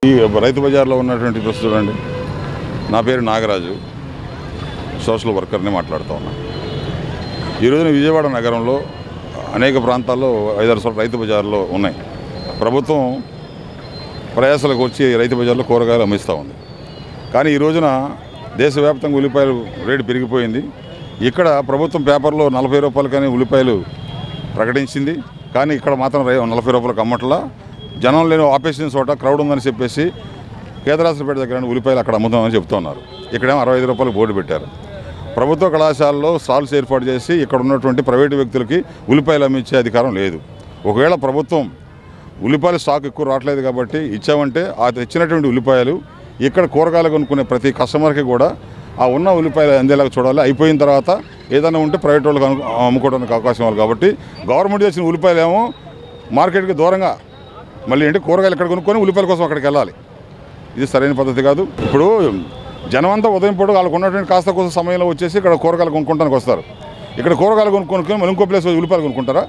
ఈ రైతు బజార్లో ఉన్నటువంటి ప్రస్తుతం చూడండి నా పేరు నాగరాజు సోషల్ వర్కర్ని మాట్లాడుతూ ఉన్నా ఈ రోజున విజయవాడ నగరంలో అనేక ప్రాంతాల్లో ఐదారు చోట్ల రైతు బజార్లో ఉన్నాయి ప్రభుత్వం ప్రయాసాలకు వచ్చి రైతు బజార్లో కూరగాయలు అమ్మిస్తూ ఉంది కానీ ఈ రోజున దేశవ్యాప్తంగా ఉల్లిపాయలు రేటు పెరిగిపోయింది ఇక్కడ ప్రభుత్వం పేపర్లో నలభై రూపాయలకని ఉల్లిపాయలు ప్రకటించింది కానీ ఇక్కడ మాత్రం రై- నలభై రూపాయలకు అమ్మట్లా జనం లేని ఆపేసిన చోట క్రౌడ్ ఉందని చెప్పేసి కేదరాసపేట దగ్గర ఉల్లిపాయలు అక్కడ అమ్ముతామని చెప్తున్నారు ఇక్కడేమో అరవై ఐదు రూపాయలకు బోర్డు పెట్టారు ప్రభుత్వ కళాశాలలో స్టాల్స్ ఏర్పాటు చేసి ఇక్కడ ఉన్నటువంటి ప్రైవేటు వ్యక్తులకి ఉల్లిపాయలు అమ్మించే అధికారం లేదు ఒకవేళ ప్రభుత్వం ఉల్లిపాయల స్టాక్ ఎక్కువ రావట్లేదు కాబట్టి ఇచ్చామంటే ఆ తెచ్చినటువంటి ఉల్లిపాయలు ఇక్కడ కూరగాయలు కొనుక్కునే ప్రతి కస్టమర్కి కూడా ఆ ఉన్న ఉల్లిపాయలు అందేలాగా చూడాలి అయిపోయిన తర్వాత ఏదైనా ఉంటే ప్రైవేట్ వాళ్ళకి అను- అమ్ముకోవడానికి అవకాశం ఇవ్వాలి కాబట్టి గవర్నమెంట్ చేసిన ఉల్లిపాయలు ఏమో మార్కెట్కి దూరంగా మళ్ళీ ఏంటి కూరగాయలు ఇక్కడ కొనుక్కొని ఉల్లిపాయల కోసం అక్కడికి వెళ్ళాలి ఇది సరైన పద్ధతి కాదు ఇప్పుడు జనం అంతా ఉదయం పూట వాళ్ళకు ఉన్నటువంటి కాస్త కోసం సమయంలో వచ్చేసి ఇక్కడ కూరగాయలు కొనుక్కోవడానికి వస్తారు ఇక్కడ కూరగాయలు కొనుక్కొని మళ్ళీ ఇంకో ప్లేస్ ఉల్లిపాయలు కొనుక్కుంటారా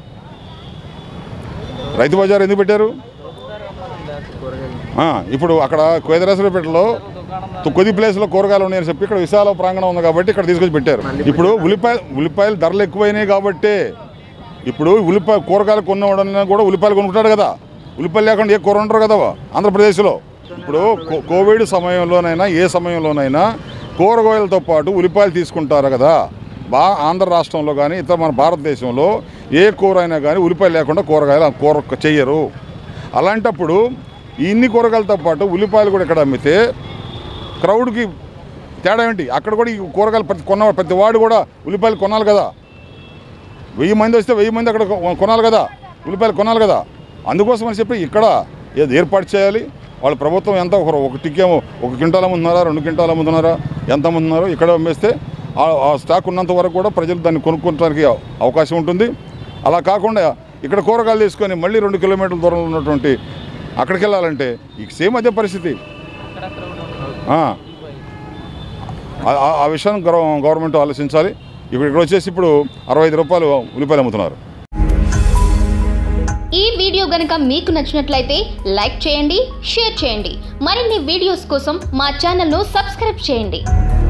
రైతు బజార్ ఎందుకు పెట్టారు ఆ, ఇప్పుడు అక్కడ కోదరాసపేటలో కొద్ది ప్లేస్లో కూరగాయలు ఉన్నాయని చెప్పి ఇక్కడ విశాల ప్రాంగణం ఉంది కాబట్టి ఇక్కడ తీసుకొచ్చి పెట్టారు ఇప్పుడు ఉల్లిపాయ ఉల్లిపాయలు ధరలు ఎక్కువైనాయి కాబట్టి ఇప్పుడు ఉల్లిపాయ కూరగాయలు కొన్నవాడన్నా కూడా ఉల్లిపాయలు కొనుక్కుంటాడు కదా ఉల్లిపాయలు లేకుండా ఏ కూర ఉండరు కదా ఆంధ్రప్రదేశ్లో ఇప్పుడు కో- కోవిడ్ సమయంలోనైనా ఏ సమయంలోనైనా కూరగాయలతో పాటు ఉల్లిపాయలు తీసుకుంటారు కదా బా ఆంధ్ర రాష్ట్రంలో కానీ ఇతర మన భారతదేశంలో ఏ కూర అయినా కానీ ఉల్లిపాయలు లేకుండా కూరగాయలు కూర చెయ్యరు అలాంటప్పుడు ఇన్ని కూరగాయలతో పాటు ఉల్లిపాయలు కూడా ఇక్కడ అమ్మితే క్రౌడ్కి తేడా ఏంటి అక్కడ కూడా ఈ కూరగాయలు ప్రతి కొన్న ప్రతి వాడు కూడా ఉల్లిపాయలు కొనాలి కదా వెయ్యి మంది వస్తే వెయ్యి మంది అక్కడ కొ- కొనాలి కదా ఉల్లిపాయలు కొనాలి కదా అందుకోసం అని చెప్పి ఇక్కడ ఏది ఏర్పాటు చేయాలి వాళ్ళ ప్రభుత్వం ఎంత ఒక ఒక టిక్కేమో ఒక క్వింటాల్ అమ్ముతున్నారా రెండు క్వింటాల్ అమ్ముతున్నారా ఎంత అమ్ముతున్నారో ఇక్కడ అమ్మేస్తే ఆ- ఆ స్టాక్ ఉన్నంత వరకు కూడా ప్రజలు దాన్ని కొనుక్కోవడానికి అవకాశం ఉంటుంది అలా కాకుండా ఇక్కడ కూరగాయలు తీసుకొని మళ్ళీ రెండు కిలోమీటర్ల దూరంలో ఉన్నటువంటి అక్కడికి వెళ్ళాలంటే ఈ సేమ్ అదే పరిస్థితి ఆ. ఆ- ఆ- ఆ విషయాన్ని గవ- గవర్నమెంట్ ఆలోచించాలి ఇప్పుడు ఇక్కడ వచ్చేసి ఇప్పుడు అరవై ఐదు రూపాయలు ఉల్లిపాయలు అమ్ముతున్నారు ఈ వీడియో గనుక మీకు నచ్చినట్లయితే లైక్ చేయండి షేర్ చేయండి మరిన్ని వీడియోస్ కోసం మా ఛానల్ను సబ్స్క్రైబ్ చేయండి